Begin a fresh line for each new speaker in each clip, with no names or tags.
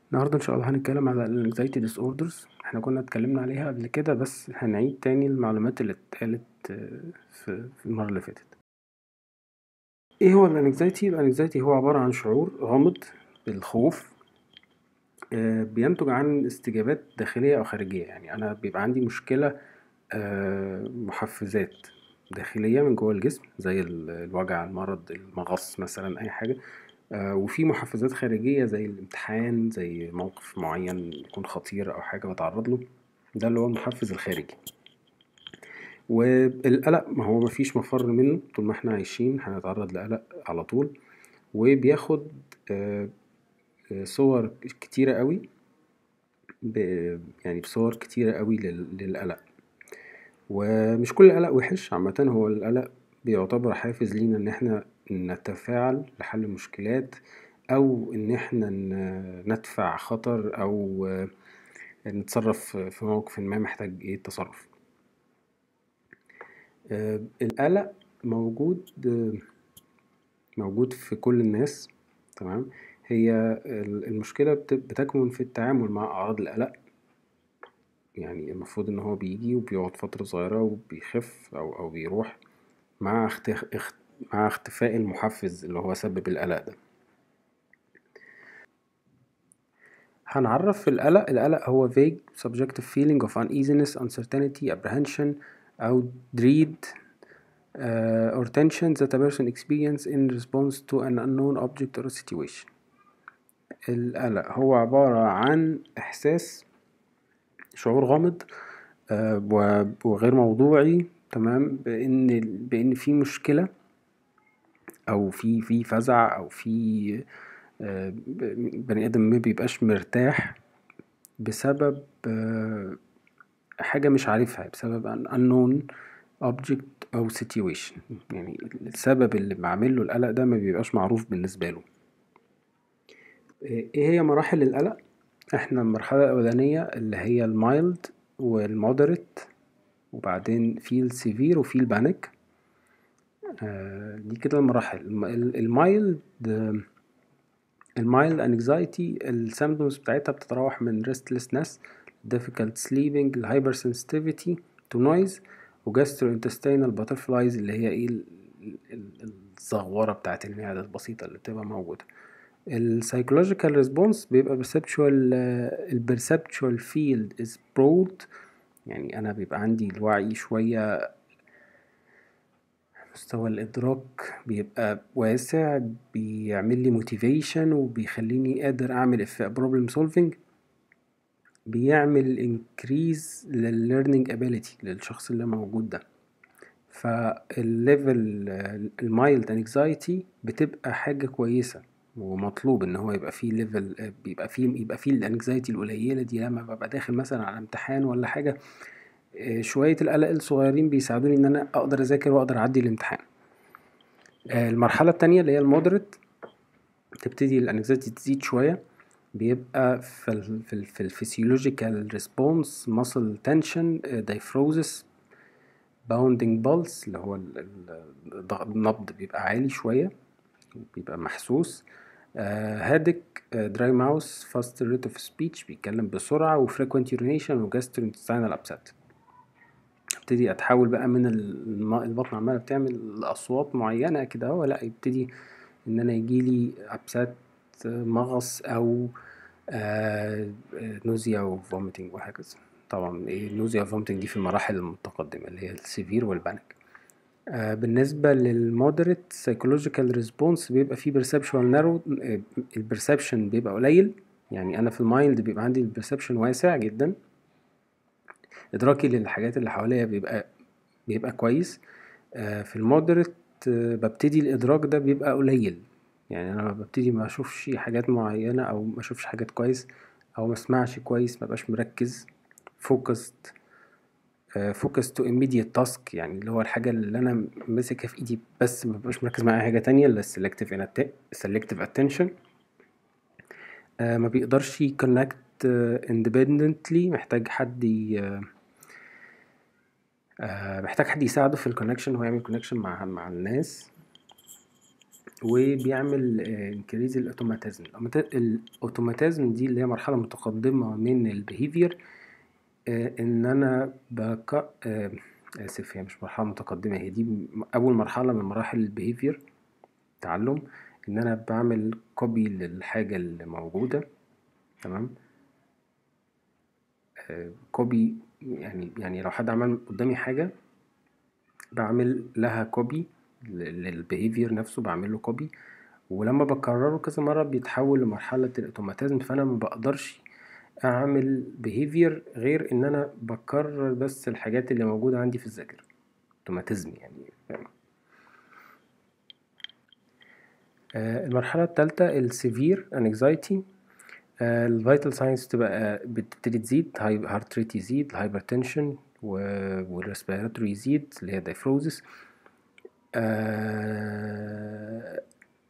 النهاردة إن شاء الله هنتكلم على ال anxiety disorders احنا كنا اتكلمنا عليها قبل كده بس هنعيد تاني المعلومات اللي اتقالت في في المرة اللي فاتت ايه هو ال anxiety؟ ال anxiety هو عبارة عن شعور غامض بالخوف آه، بينتج عن استجابات داخلية أو خارجية يعني أنا بيبقى عندي مشكلة آه، محفزات داخلية من جوه الجسم زي ال- الوجع المرض المغص مثلا أي حاجة آه، وفي محفزات خارجية زي الامتحان زي موقف معين يكون خطير أو حاجة بتعرض له ده اللي هو المحفز الخارجي والقلق ما هو مفيش مفر منه طول ما احنا عايشين هنتعرض لقلق على طول وبياخد آه، آه، صور كتيرة قوي ب- يعني بصور كتيرة قوي لل- للقلق ومش كل قلق وحش عامة هو القلق بيعتبر حافز لينا ان احنا نتفاعل لحل مشكلات او ان احنا ن- ندفع خطر او آه، نتصرف في موقف ما محتاج ايه التصرف آه، القلق موجود آه، موجود في كل الناس تمام هي ال- المشكلة بت- بتكمن في التعامل مع أعراض القلق يعني المفروض إن هو بيجي وبيقعد فترة صغيرة وبيخف أو أو بيروح مع اختخ... اخت... مع اختفاء المحفز اللي هو سبب القلق ده هنعرف القلق القلق هو vague subjective feeling of uneasiness uncertainty apprehension أو dread uh, or tension that a person experience in response to an unknown object or situation القلق هو عبارة عن إحساس شعور غامض آه، و- وغير موضوعي تمام بإن بإن في مشكلة أو في في فزع أو في آه، ب- بني آدم ما بيبقاش مرتاح بسبب آه، حاجة مش عارفها بسبب an unknown object أو situation يعني السبب اللي بعمل له القلق ده ما بيبقاش معروف بالنسبة له ايه هي مراحل القلق احنا المرحلة الأولانية اللي هي المايلد والمودريت وبعدين في السيفير وفي البانيك آه دي كده المراحل الم- ال- المايلد المايلد انكزايتي السيمبتومز بتاعتها بتتراوح من restlessness difficult sleeping hypersensitivity to noise وجاستروintestinal butterflies اللي هي ايه ال- ال- الزغورة بتاعت المعدة البسيطة اللي بتبقى موجودة السايكولوجيكال ريسبونس بيبقى perceptual البرسبتشوال فيلد از broad يعني انا بيبقى عندي الوعي شوية مستوى الإدراك بيبقى واسع بيعمل لي موتيفيشن وبيخليني قادر أعمل بروبلم سولفينج بيعمل انكريز للليرنينج ابيليتي للشخص اللي موجود ده فالليفل المايلد انكزايتي بتبقى حاجة كويسة ومطلوب ان هو يبقى فيه ليفل بيبقى فيه يبقى فيه الانكزايتي القليلة دي لما ببقى داخل مثلا على امتحان ولا حاجة آه، شوية القلق الصغيرين بيساعدوني ان انا اقدر اذاكر واقدر اعدي الامتحان آه، المرحلة التانية اللي هي المودريت تبتدي الانكزايتي تزيد شوية بيبقى في ال في ال في الفسيولوجيكال ريسبونس muscle tension دايفروزس باوندينج بالس اللي هو ال- ال- الضغط- النبض بيبقى عالي شوية بيبقى محسوس هادك دراي ماوس فاست ريت اوف سبيتش بيتكلم بسرعة وفريكوينت يورينيشن وجاسترو ابسات ابتدي اتحول بقى من الم- البطن عمالة بتعمل اصوات معينة كده اهو لا يبتدي ان انا يجيلي ابسات مغص او نوزيا وفوميتنج وهكذا طبعا ايه النوزيا والفوميتنج دي في المراحل المتقدمة اللي هي السيفير والبانيك آه، بالنسبة للمودريت سايكولوجيكال ريسبونس بيبقى فيه بيرسبشوال نارو البرسبشن بيبقى قليل يعني انا في المايلد بيبقى عندي البرسبشن واسع جدا ادراكي للحاجات اللي حواليا بيبقى بيبقى كويس آه، في المودريت آه، ببتدي الادراك ده بيبقى قليل يعني انا ببتدي ما اشوفش حاجات معينة او ما اشوفش حاجات كويس او ما اسمعش كويس ما بقاش مركز فوكست فوكس تو immediate task يعني اللي هو الحاجة اللي أنا ماسكها في إيدي بس مبقاش مركز مع أي حاجة تانية اللي selective in selective attention آه، ما بيقدرش يكونكت independently محتاج حد ي... آه، محتاج حد يساعده في الكونكشن هو يعمل كونكشن مع مع الناس وبيعمل انكريز الاوتوماتيزم الاوتوماتيزم دي اللي هي مرحلة متقدمة من البيهيفير ان انا بق... آه، اسف هي مش مرحلة متقدمة هي دي اول مرحلة من مراحل البيهيفير تعلم ان انا بعمل كوبي للحاجة اللي موجودة تمام كوبي يعني يعني لو حد عمل قدامي حاجة بعمل لها كوبي للبيهيفير نفسه بعمل له كوبي ولما بكرره كذا مرة بيتحول لمرحلة الاوتوماتيزم فانا مبقدرش اعمل behavior غير ان انا بكرر بس الحاجات اللي موجودة عندي في الذاكرة اوتوماتيزم يعني فاهم آه، المرحلة التالتة السيفير anxiety الفيتال ساينس تبقى بتبتدي تزيد هارت ريت يزيد الهايبرتنشن والريسبيراتوري يزيد اللي هي دايفروزس آه،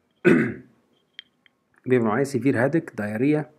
بيبقى معايا سيفير هادك دايريا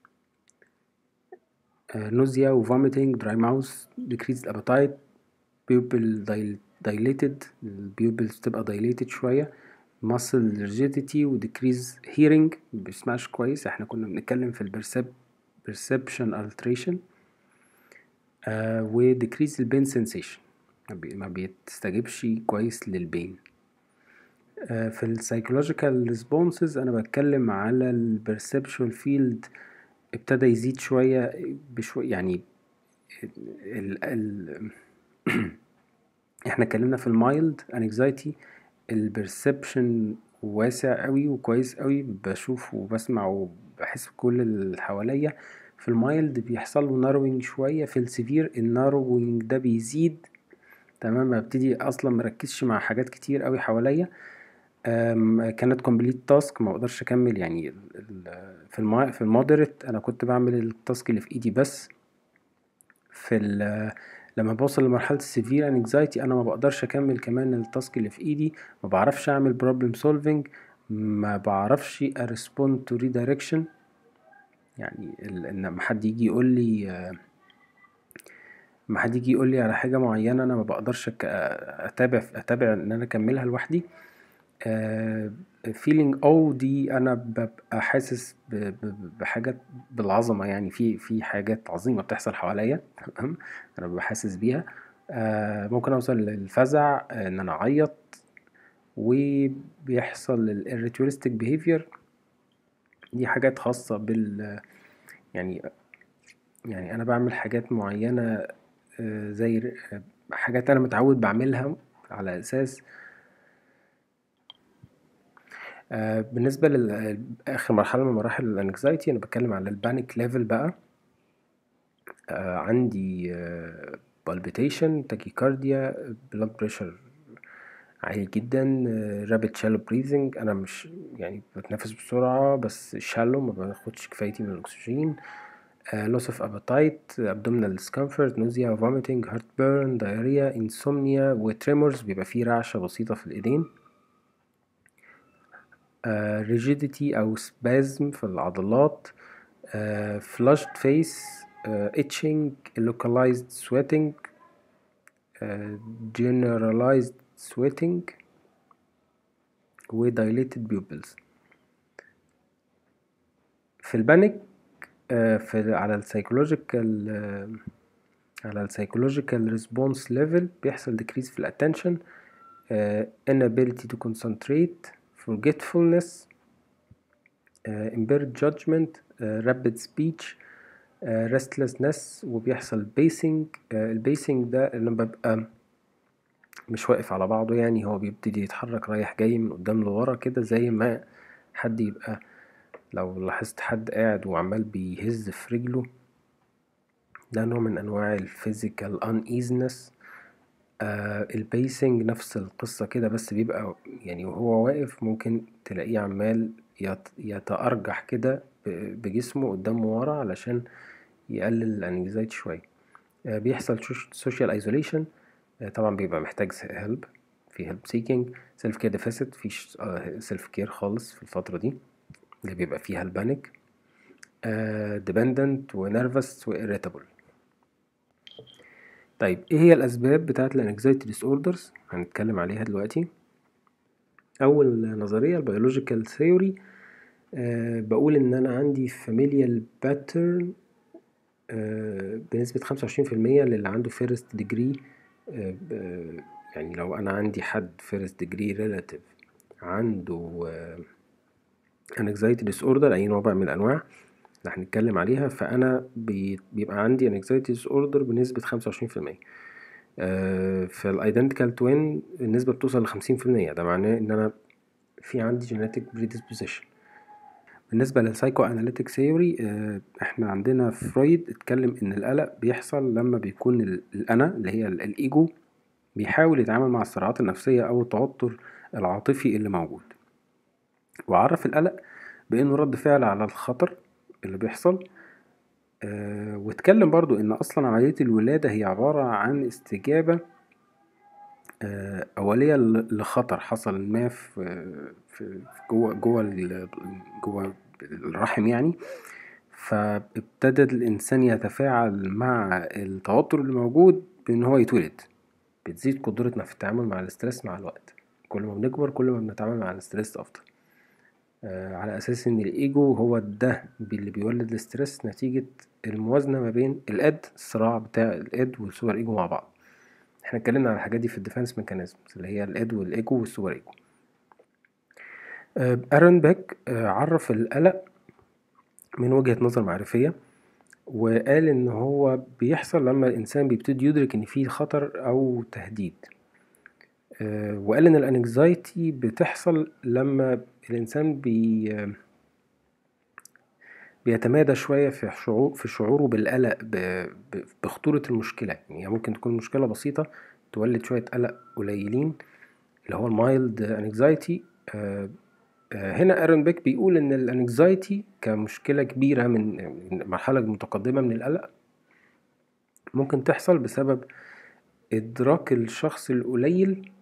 نوزيا وفوميتنج دراي ماوس decreased appetite pupil dilated البيوبلز تبقى dilated شوية muscle rigidity و decrease hearing مبيسمعش كويس احنا كنا بنتكلم في البرسب perception alteration آه و decrease البين sensation ما بيستجيبش كويس للبين آه في السايكولوجيكال ريسبونسز انا بتكلم على البرسبشوال فيلد ابتدى يزيد شوية بشوية يعني ال ال احنا اتكلمنا في المايلد انكزايتي البرسبشن واسع قوي وكويس قوي بشوف وبسمع وبحس بكل اللي حواليا في المايلد بيحصل له ناروينج شوية في السيفير الناروينج ده بيزيد تمام ببتدي اصلا مركزش مع حاجات كتير قوي حواليا كانت كومبليت تاسك ما اقدرش اكمل يعني في الما في المودريت انا كنت بعمل التاسك اللي في ايدي بس في لما بوصل لمرحلة السيفير انكزايتي انا ما بقدرش اكمل كمان التاسك اللي في ايدي ما بعرفش اعمل بروبلم سولفينج ما بعرفش ارسبوند تو ريدايركشن يعني ان لما حد يجي يقول لي لما حد يجي يقول لي على حاجة معينة انا ما بقدرش اتابع اتابع ان انا اكملها لوحدي فيلينج او دي انا ببقى حاسس بحاجات بالعظمه يعني في في حاجات عظيمه بتحصل حواليا تمام انا ببقى حاسس بيها ممكن اوصل للفزع ان انا اعيط وبيحصل الريتوريستيك بيهيفير دي حاجات خاصة بال يعني يعني أنا بعمل حاجات معينة زي حاجات أنا متعود بعملها على أساس آه بالنسبة لآخر مرحلة من مراحل الانكزايتي أنا بتكلم على البانيك ليفل بقى آه عندي آه بالبيتيشن تاكيكارديا بلاد بريشر عالي جدا رابid shallow breathing انا مش يعني بتنفس بسرعة بس shallow ما باخدش كفايتي من الاكسجين loss of appetite abdominal discomfort nausea vomiting heartburn diarrhea insomnia وتريمورز بيبقى فيه رعشة بسيطة في الايدين rigidity أو spasm في العضلات flushed face itching localized sweating generalized sweating و dilated pupils في البانيك في على السايكولوجيكال على السايكولوجيكال ريسبونس ليفل بيحصل decrease في الاتنشن inability to concentrate forgetfulness uh, impaired judgment uh, rapid speech uh, restlessness وبيحصل pacing uh, البيسنج ده اللي ببقى مش واقف على بعضه يعني هو بيبتدي يتحرك رايح جاي من قدام لورا كده زي ما حد يبقى لو لاحظت حد قاعد وعمال بيهز في رجله ده نوع من انواع الفيزيكال uneasiness آه البيسنج نفس القصة كده بس بيبقى يعني وهو واقف ممكن تلاقيه عمال يتأرجح كده بجسمه قدام ورا علشان يقلل الانكزايتي شوية آه بيحصل سوشيال ايزوليشن آه طبعا بيبقى محتاج هيلب في هيلب سيكينج سيلف كير ديفيسيت مفيش سيلف كير خالص في الفترة دي اللي بيبقى فيها البانيك ديبندنت ونيرفس وإيريتابل طيب ايه هي الاسباب بتاعه الانكزايتي ديس اوردرز هنتكلم عليها دلوقتي أول نظرية البيولوجيكال ثيوري أه بقول إن أنا عندي familial pattern أه بنسبة خمسة وعشرين في المية للي عنده first degree أه يعني لو أنا عندي حد first degree relative عنده anxiety disorder أي نوع بقى من الأنواع اللي هنتكلم عليها فأنا بيبقى عندي anxiety disorder بنسبة خمسة وعشرين في المية في الايدنتيكال توين النسبة بتوصل لخمسين في المية ده معناه إن أنا في عندي genetic predisposition بالنسبة للسايكو اناليتيك ثيوري احنا عندنا فرويد اتكلم ان القلق بيحصل لما بيكون الانا اللي هي الايجو بيحاول يتعامل مع الصراعات النفسية او التوتر العاطفي اللي موجود وعرف القلق بانه رد فعل على الخطر اللي بيحصل أه واتكلم برضو ان اصلا عملية الولادة هي عبارة عن استجابة أه اولية لخطر حصل ما في في جوه جوه جوه الرحم يعني فابتدى الانسان يتفاعل مع التوتر اللي موجود بان هو يتولد بتزيد قدرتنا في التعامل مع الاسترس مع الوقت كل ما بنكبر كل ما بنتعامل مع الاسترس افضل آه على اساس ان الايجو هو ده اللي بيولد الاسترس نتيجة الموازنة ما بين الاد الصراع بتاع الاد والسوبر ايجو مع بعض احنا اتكلمنا على الحاجات دي في الديفنس ميكانيزم اللي هي الاد والايجو والسوبر ايجو آه ارون بيك آه عرف القلق من وجهة نظر معرفية وقال ان هو بيحصل لما الانسان بيبتدي يدرك ان في خطر او تهديد وقال ان الانكزايتي بتحصل لما الانسان بي بيتمادى شوية في شعور في شعوره بالقلق بخطورة المشكلة يعني ممكن تكون مشكلة بسيطة تولد شوية قلق قليلين اللي هو المايلد انكزايتي هنا ارون بيك بيقول ان الانكزايتي كمشكلة كبيرة من مرحلة متقدمة من القلق ممكن تحصل بسبب ادراك الشخص القليل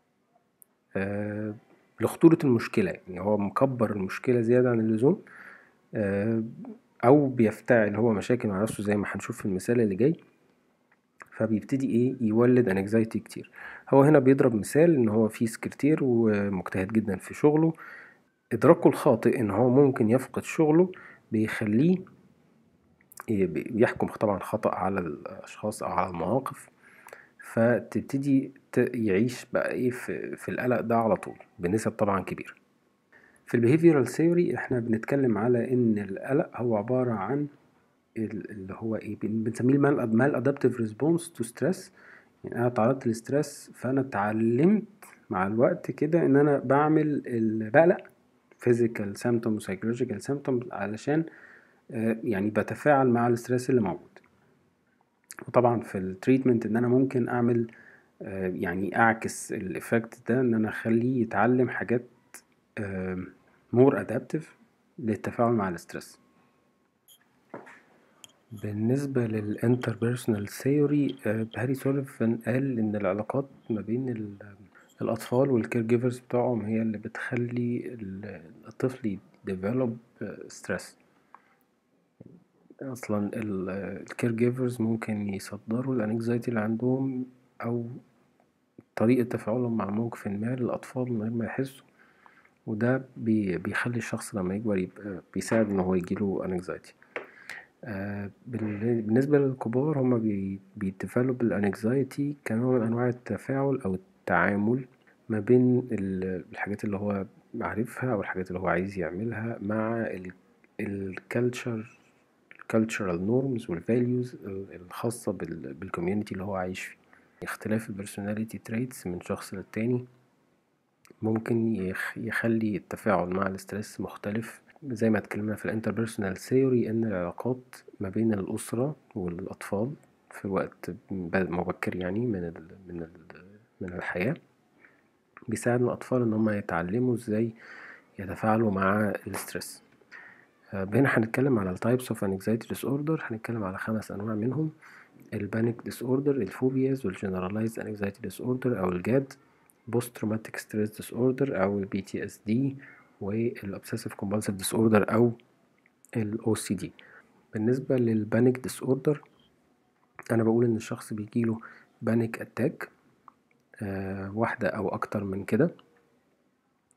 آه لخطورة المشكلة يعني هو مكبر المشكلة زيادة عن اللزوم آه أو بيفتعل هو مشاكل مع نفسه زي ما هنشوف في المثال اللي جاي فبيبتدي ايه يولد انكزايتي كتير هو هنا بيضرب مثال ان هو في سكرتير ومجتهد جدا في شغله ادراكه الخاطئ ان هو ممكن يفقد شغله بيخليه بيحكم طبعا خطأ على الاشخاص او على المواقف فتبتدي يعيش بقى ايه في, في القلق ده على طول بنسب طبعا كبيرة في البيهيفيرال ثيوري احنا بنتكلم على ان القلق هو عبارة عن اللي هو ايه بنسميه المال مال ادابتيف ريسبونس تو ستريس يعني انا تعرضت للستريس فانا اتعلمت مع الوقت كده ان انا بعمل بقلق physical symptoms psychological symptoms علشان يعني بتفاعل مع الستريس اللي موجود وطبعا في التريتمنت ان انا ممكن اعمل يعني اعكس الافكت ده ان انا اخليه يتعلم حاجات مور ادابتيف للتفاعل مع الاسترس بالنسبة للانتربيرسونال ثيوري هاري سوليفان قال ان العلاقات ما بين الاطفال والكير جيفرز بتوعهم هي اللي بتخلي الطفل يديفلوب ستريس اصلا الكير جيفرز ممكن يصدروا الانكزايتي اللي عندهم او طريقة تفاعلهم مع موقف ما للأطفال من غير ما يحسوا وده بي بيخلي الشخص لما يكبر يبقى بيساعد ان هو يجيله انكزايتي آه بالنسبة للكبار هما بي بيديفلوب الانكزايتي كنوع من انواع التفاعل او التعامل ما بين الحاجات اللي هو عارفها او الحاجات اللي هو عايز يعملها مع الكالتشر الكالتشرال نورمز والفاليوز الخاصة بالكوميونتي اللي هو عايش فيه اختلاف البرسوناليتي تريتس من شخص للتاني ممكن يخلي التفاعل مع الاسترس مختلف زي ما اتكلمنا في الانتربيرسونال ثيوري ان العلاقات ما بين الاسره والاطفال في وقت مبكر يعني من ال من ال من الحياه بيساعد الاطفال ان هم يتعلموا ازاي يتفاعلوا مع الاسترس هنا هنتكلم على التايبس اوف انكزايتي ديس اوردر هنتكلم على خمس انواع منهم البانيك ديس اوردر الفوبياز والجنرالايزد انكزايتي ديس اوردر او الجاد بوست تروماتيك ستريس ديس اوردر او البي تي اس دي والobsessive compulsive disorder او ال OCD بالنسبة للبانيك ديس اوردر انا بقول ان الشخص بيجيله بانيك اتاك آه واحدة او اكتر من كده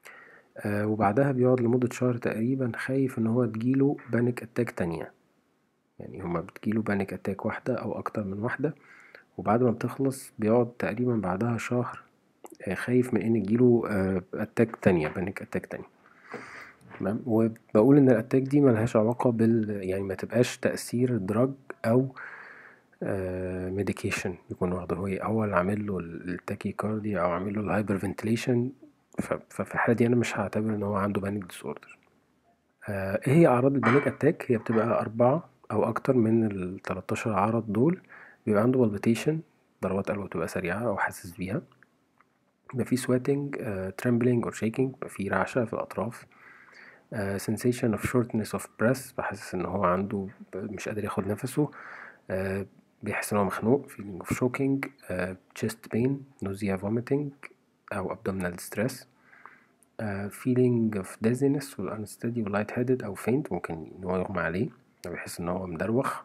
آه وبعدها بيقعد لمدة شهر تقريبا خايف ان هو تجيله بانيك اتاك تانية يعني هما بتجيله بانيك اتاك واحدة او اكتر من واحدة وبعد ما بتخلص بيقعد تقريبا بعدها شهر آه خايف من ان تجيله آه اتاك تانية بانيك اتاك تانية تمام وبقول ان الاتاك دي ملهاش علاقة بال يعني ما تبقاش تأثير دراج او ميديكيشن يكون واخده هو اول عامل له التاكي كارديا او عامل له الهايبر فنتيليشن ففي الحالة دي انا مش هعتبر ان هو عنده بانيك ديس اوردر ايه هي اعراض البانيك اتاك هي بتبقى اربعة او اكتر من التلاتاشر عرض دول بيبقى عنده بالبيتيشن ضربات قلبه بتبقى سريعة او حاسس بيها بيبقى في سويتنج ترembling اور شيكينج بيبقى في رعشة في الاطراف uh, sensation of shortness of breath بحسس ان هو عنده مش قادر ياخد نفسه uh, بيحس ان هو مخنوق feeling of choking uh, chest pain nausea vomiting او abdominal distress uh, feeling of dizziness وال unsteady و light headed او faint ممكن ان هو يغمى عليه او يحس ان هو مدروخ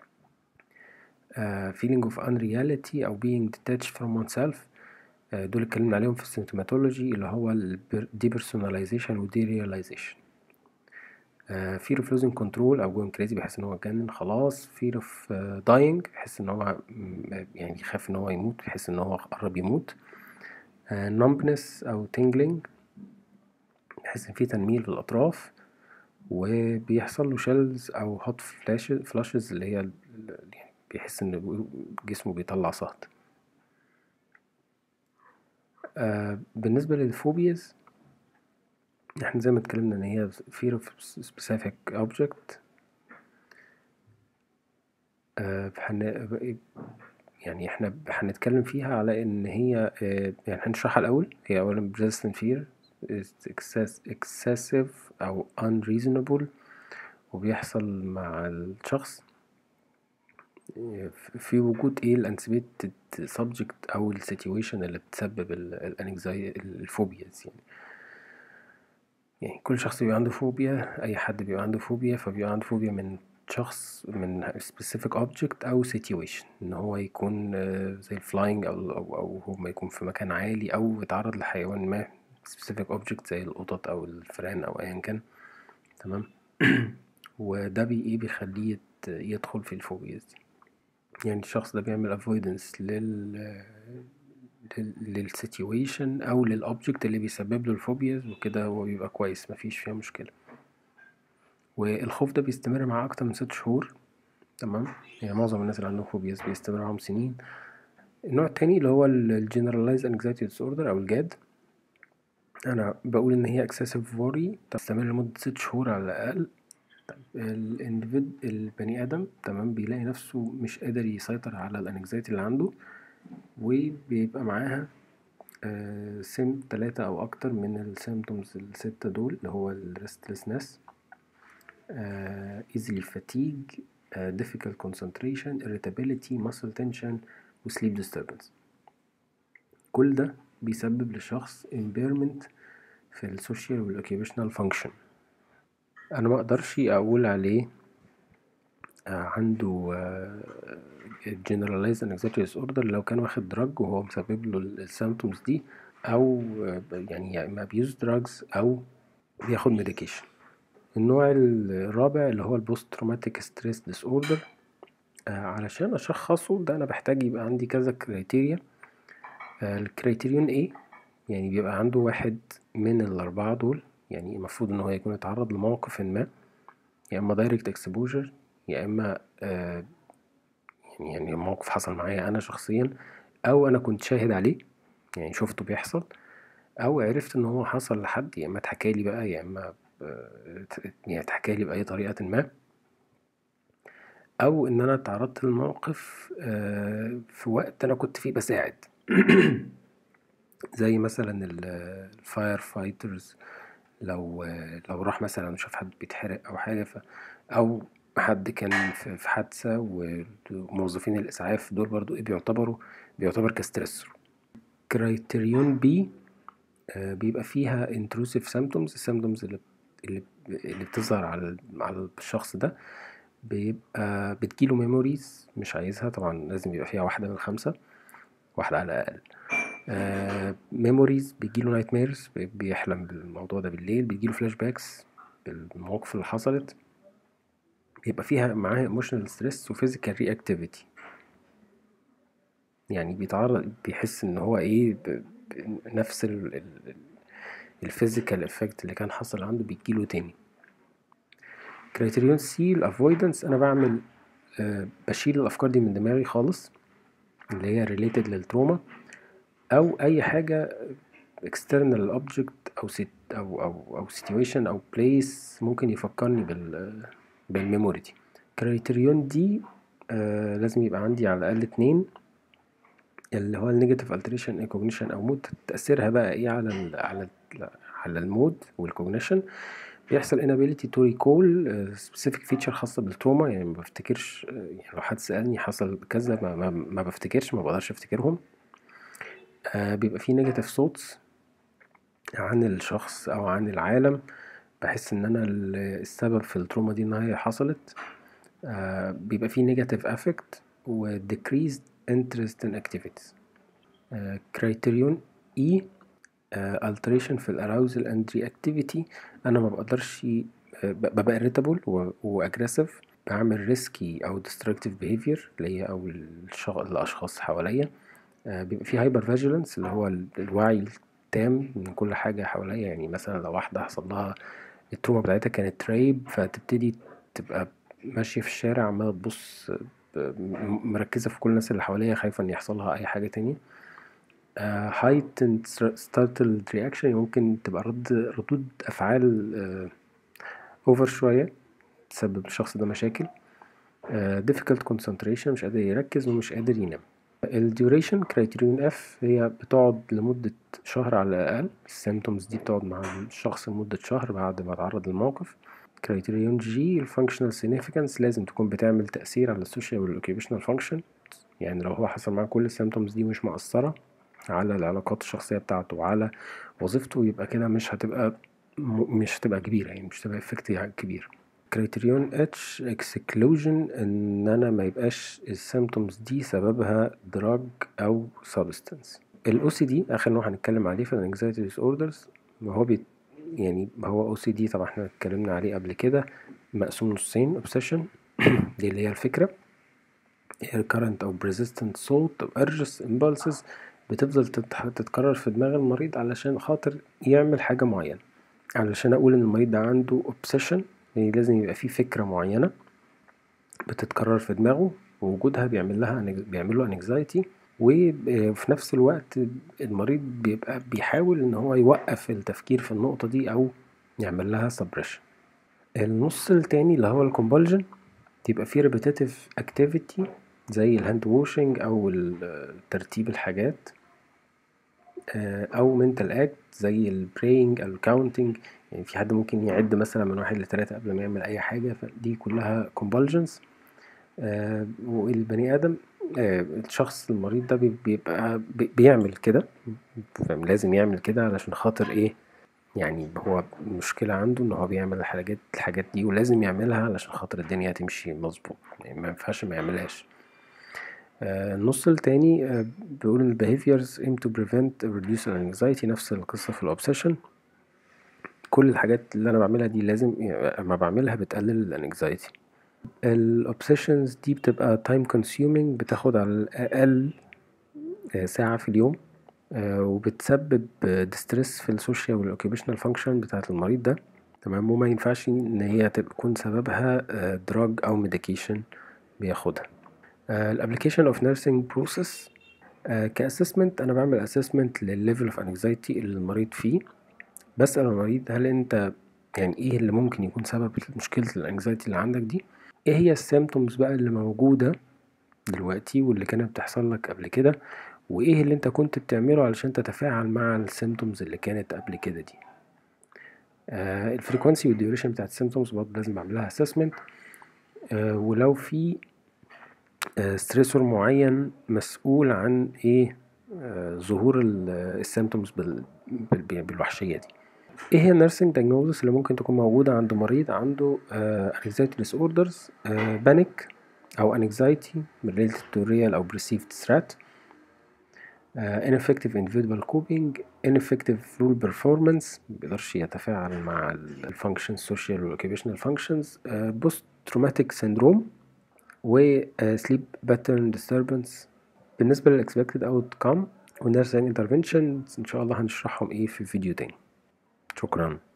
uh, feeling of unreality او being detached from oneself uh, دول اتكلمنا عليهم في السيمتوماتولوجي اللي هو ال depersonalization و derealization uh, fear of losing control او going crazy بيحس ان هو اتجنن خلاص fear of uh, dying بيحس ان هو يعني يخاف ان هو يموت بيحس ان هو قرب يموت uh, numbness او tingling بيحس ان في تنميل في الاطراف وبيحصل له شلز او هوت فلاشز اللي هي بيحس ان جسمه بيطلع صهد آه بالنسبة للفوبياز احنا زي ما اتكلمنا ان هي fear of specific object آه يعني احنا هنتكلم فيها على ان هي آه يعني هنشرحها الاول هي اولا resistant fear excessive او unreasonable وبيحصل مع الشخص في وجود ايه الانسبيتد سبجكت او السيتويشن اللي بتسبب الانكزاي الفوبياز يعني يعني كل شخص بيبقى عنده فوبيا اي حد بيبقى عنده فوبيا فبيبقى عنده فوبيا من شخص من specific object او situation ان هو يكون زي الفلاينج او او او هو ما يكون في مكان عالي او يتعرض لحيوان ما specific object زي القطط او الفئران او ايا كان تمام وده بي ايه بيخليه يدخل في الفوبياز دي يعني الشخص ده بيعمل avoidance لل للسيتويشن او للاوبجكت اللي بيسبب له الفوبياز وكده هو بيبقى كويس مفيش فيها مشكله والخوف ده بيستمر معاه اكتر من ست شهور تمام يعني معظم الناس اللي عندهم فوبياز بيستمر معاهم سنين النوع التاني اللي هو الجنراليز انكزايتي ديس اوردر او الجاد انا بقول ان هي اكسسيف worry تستمر لمده ست شهور على الاقل الاندفيد البني ادم تمام بيلاقي نفسه مش قادر يسيطر على الانكزايتي اللي عنده وبيبقى معاها آه سم تلاتة او اكتر من السيمتومز الستة دول اللي هو الريستلسنس آه easily fatigue آه difficult concentration irritability muscle tension و sleep disturbance كل ده بيسبب للشخص impairment في السوشيال والاوكيبيشنال فانكشن انا ما اقدرش اقول عليه عنده generalized anxiety disorder لو كان واخد دراج وهو مسبب له السيمتومز دي او يعني يا اما بيوز دراجز او بياخد ميديكيشن النوع الرابع اللي هو البوست تروماتيك ستريس ديس اوردر علشان اشخصه ده انا بحتاج يبقى عندي كذا كريتيريا الكريتيريون ايه يعني بيبقى عنده واحد من الاربعه دول يعني المفروض ان هو يكون اتعرض لموقف ما يا اما دايركت اكسبوجر يا اما آه يعني يعني موقف حصل معايا انا شخصيا او انا كنت شاهد عليه يعني شفته بيحصل او عرفت ان هو حصل لحد يا اما اتحكالي بقى يا اما يعني اتحكالي باي طريقه ما او ان انا اتعرضت للموقف آه في وقت انا كنت فيه بساعد زي مثلا الفاير فايترز لو لو راح مثلا شاف حد بيتحرق او حاجه ف او حد كان في حادثه وموظفين الاسعاف دول برضو ايه بيعتبروا بيعتبر كستريسور كرايتريون بي بيبقى فيها intrusive symptoms السيمتومز اللي اللي اللي بتظهر على على الشخص ده بيبقى بتجيله ميموريز مش عايزها طبعا لازم يبقى فيها واحدة من الخمسة واحدة على الأقل ميموريز بيجيله نايت ميرز بيحلم بالموضوع ده بالليل بيجيله فلاش باكس بالمواقف اللي حصلت بيبقى فيها معاه ايموشنال ستريس وفيزيكال رياكتيفيتي يعني بيتعرض بيحس ان هو ايه ب... نفس الفيزيكال افكت اللي كان حصل عنده بيجيله تاني كريتيريون سي الافويدنس انا بعمل آه بشيل الافكار دي من دماغي خالص اللي هي ريليتد للتروما او اي حاجه external object او sit او او او situation او place ممكن يفكرني بال بالميموري دي كريتيريون دي آه لازم يبقى عندي على الاقل اتنين اللي هو النيجاتيف التريشن كوجنيشن او مود تاثيرها بقى ايه على ال على ال على المود والكوجنيشن بيحصل inability to recall specific feature خاصة بالتروما يعني ما بفتكرش يعني لو حد سألني حصل كذا ما, ما, ما بفتكرش ما بقدرش افتكرهم آه بيبقى فيه نيجاتيف صوتس عن الشخص او عن العالم بحس ان انا السبب في التروما دي ان هي حصلت آه بيبقى فيه نيجاتيف افكت و decreased interest in activities كريتيريون uh, E uh, alteration في الاراوزل اند reactivity انا ما بقدرش ببقى irritable واجريسيف بعمل ريسكي او destructive behavior ليا او الشغ... الاشخاص حواليا uh, بيبقى في هايبر فيجيلانس اللي هو الوعي التام من كل حاجه حواليا يعني مثلا لو واحده حصل لها التروما بتاعتها كانت ريب فتبتدي تبقى ماشيه في الشارع عماله تبص مركزة في كل الناس اللي حواليها خايفة إن يحصلها أي حاجة تانية heightened startled reaction ممكن تبقى رد ردود أفعال أوفر شوية تسبب للشخص ده مشاكل difficult concentration مش قادر يركز ومش قادر ينام الديوريشن كريتيريون اف هي بتقعد لمدة شهر على الأقل السيمتومز دي بتقعد مع الشخص لمدة شهر بعد ما اتعرض للموقف كريتيريون جي الفانكشنال سيجنيفيكانس لازم تكون بتعمل تأثير على السوشيال والاوكيبيشنال فانكشن يعني لو هو حصل معاه كل السيمتومز دي مش مأثرة على العلاقات الشخصية بتاعته وعلى وظيفته يبقى كده مش هتبقى مش هتبقى كبيرة يعني مش هتبقى افكت كبير كريتيريون اتش اكسكلوجن ان انا ما يبقاش السيمتومز دي سببها دراج او سبستنس الاو سي دي اخر نوع هنتكلم عليه في الانكزايتي ديس اوردرز وهو بي يعني هو او سي دي طبعا احنا اتكلمنا عليه قبل كده مقسوم نصين اوبسيشن دي اللي هي الفكره recurrent او persistent صوت او urges impulses بتفضل تتكرر في دماغ المريض علشان خاطر يعمل حاجه معينه علشان اقول ان المريض ده عنده obsession يعني لازم يبقى فيه فكره معينه بتتكرر في دماغه ووجودها بيعمل لها بيعمل له انكزايتي وفي نفس الوقت المريض بيبقى بيحاول ان هو يوقف التفكير في النقطة دي او يعمل لها سبريشن النص التاني اللي هو الكومبولجن تبقى فيه ريبيتيتيف اكتيفيتي زي الهاند ووشنج او ترتيب الحاجات او منتال اكت زي البرينج او الكاونتنج يعني في حد ممكن يعد مثلا من واحد لتلاتة قبل ما يعمل اي حاجة فدي كلها كومبولجنز والبني ادم الشخص المريض ده بيبقى بيعمل كده لازم يعمل كده علشان خاطر ايه يعني هو المشكلة عنده ان هو بيعمل الحاجات الحاجات دي ولازم يعملها علشان خاطر الدنيا تمشي مظبوط يعني ما ينفعش ما يعملهاش النص التاني بيقول ان behaviors aim to prevent or reduce anxiety نفس القصة في الأوبسيشن كل الحاجات اللي أنا بعملها دي لازم أما بعملها بتقلل الانكزايتي الاوبسيشنز دي بتبقى تايم كونسيومينج بتاخد على الاقل ساعة في اليوم وبتسبب ديستريس في السوشيال والاوكيبيشنال فانكشن بتاعة المريض ده تمام وما ينفعش ان هي تكون سببها دراج او ميديكيشن بياخدها الابلكيشن اوف نيرسينج بروسيس كاسسمنت انا بعمل اسسمنت للليفل اوف انكزايتي اللي المريض فيه بسأل المريض هل انت يعني ايه اللي ممكن يكون سبب مشكلة الانكزايتي اللي عندك دي ايه هي السيمتومز بقى اللي موجودة دلوقتي واللي كانت بتحصل لك قبل كده وايه اللي انت كنت بتعمله علشان تتفاعل مع السيمتومز اللي كانت قبل كده دي آه الفريكونسي والديوريشن بتاعت السيمتومز برضه لازم اعملها اسسمنت آه ولو في آه ستريسور معين مسؤول عن ايه آه ظهور السيمتومز بال بالوحشية دي ايه هي النيرسينج دايجنوزس اللي ممكن تكون موجودة عند مريض عنده anxiety disorders بانيك او anxiety related to real او perceived threat uh, ineffective individual coping ineffective rule performance مبيقدرش يتفاعل مع ال functions social وال occupational functions uh, post traumatic syndrome و uh, sleep pattern disturbance بالنسبة لل expected outcome و nursing intervention إن شاء الله هنشرحهم إيه في فيديو تاني شكرا